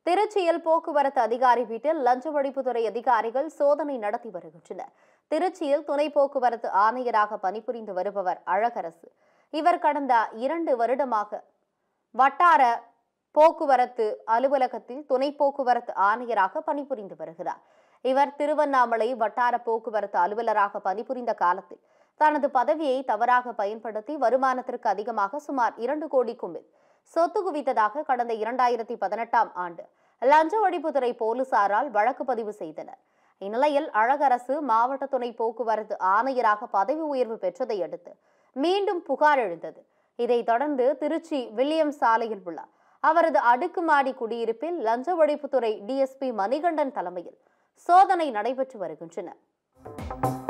திருச்சியில் போக்குவரத்து அதிகாரி வீட்டில் லஞ்ச ஒழிப்புத்துறை அதிகாரிகள் சோதனை நடத்தி வருகின்றனர் திருச்சியில் துணை போக்குவரத்து ஆணையராக பணிபுரிந்து வருபவர் அழகரசு இவர் கடந்த இரண்டு வருடமாக வட்டார போக்குவரத்து அலுவலகத்தில் துணை போக்குவரத்து ஆணையராக பணிபுரிந்து வருகிறார் இவர் திருவண்ணாமலை வட்டார போக்குவரத்து அலுவலராக பணிபுரிந்த காலத்தில் தனது பதவியை தவறாக பயன்படுத்தி வருமானத்திற்கு அதிகமாக சுமார் இரண்டு கோடிக்கும் மேல் சொத்து குவித்ததாக கடந்த இரண்டாயிரத்தி பதினெட்டாம் ஆண்டு லஞ்ச ஒழிப்புத்துறை போலீசாரால் வழக்கு பதிவு செய்தனர் இந்நிலையில் அழகரசு மாவட்ட துணை போக்குவரத்து ஆணையராக பதவி உயர்வு பெற்றதை அடுத்து மீண்டும் புகார் எழுந்தது இதைத் தொடர்ந்து திருச்சி வில்லியம் சாலையில் உள்ள அவரது அடுக்குமாடி குடியிருப்பில் லஞ்ச ஒழிப்புத்துறை டிஎஸ்பி மணிகண்டன் தலைமையில் சோதனை நடைபெற்று வருகின்றன